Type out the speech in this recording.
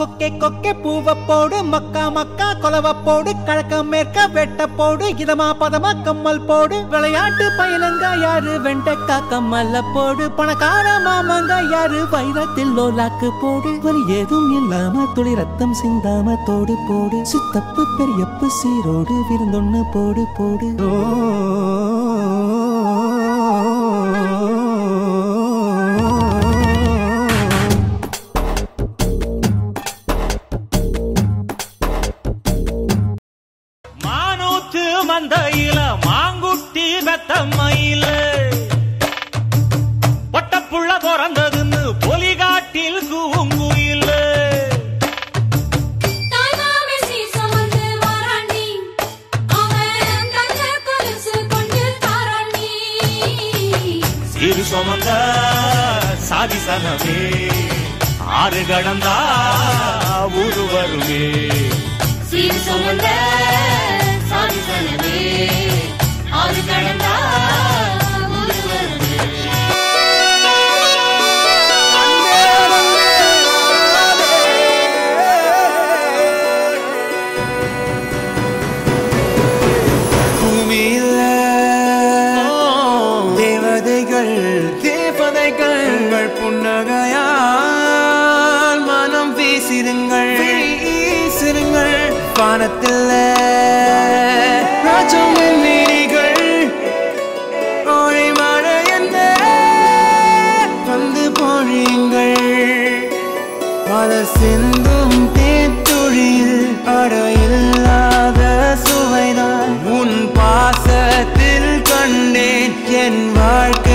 கொக்கே கொக்கே பூவ போடு மக்கா மக்கா கொலவ போடு கழக்க மேற்க வெட்ட போடு இதமா பதமா கம்மல் போடு விளையாட்டு பையனங்க யாரு வெண்டக்கா கம்மல்ல போடு பணக்கார மாமங்க யாரு வைரத்தில் லோலாக்கு போடு வலி ஏதும் இல்லாம துளி ரத்தம் சிந்தாம தோடு போடு சித்தப்பு பெரியப்பு சீரோடு விருந்தொன்னு போடு போடு மானூத்து மந்தையில மாங்குட்டி வெத்தம்மையில பொட்டப்புள்ள பிறந்ததுன்னு பொலிகாட்டில் கூங்குயில தாய்மாமே சீர் சுமந்து வாராண்டி. அவன் தங்க கொலுசு கொண்டு தாராண்டி. சீரு சுமந்த சாதி சனமே ஆறு கடந்தா ஊரு வருமே சீர் சுமந்த சாதி சனமே. ஆறு கடந்தா ஊரு வருமே. பூமியில தேவதைகள் தேவதைகள் உங்கள் புன்னகையால் மனம் வீசிருங்கள் வீசிருங்கள் வானத்தில் ராஜம் நீரிகள் ஓழி மழை என்ன வந்து பொழியுங்கள் பல சிந்தும் தேத்துழியில் அடையில்லாத சுவைதான் உன் பாசத்தில் கண்டேன் என் வாழ்க்கை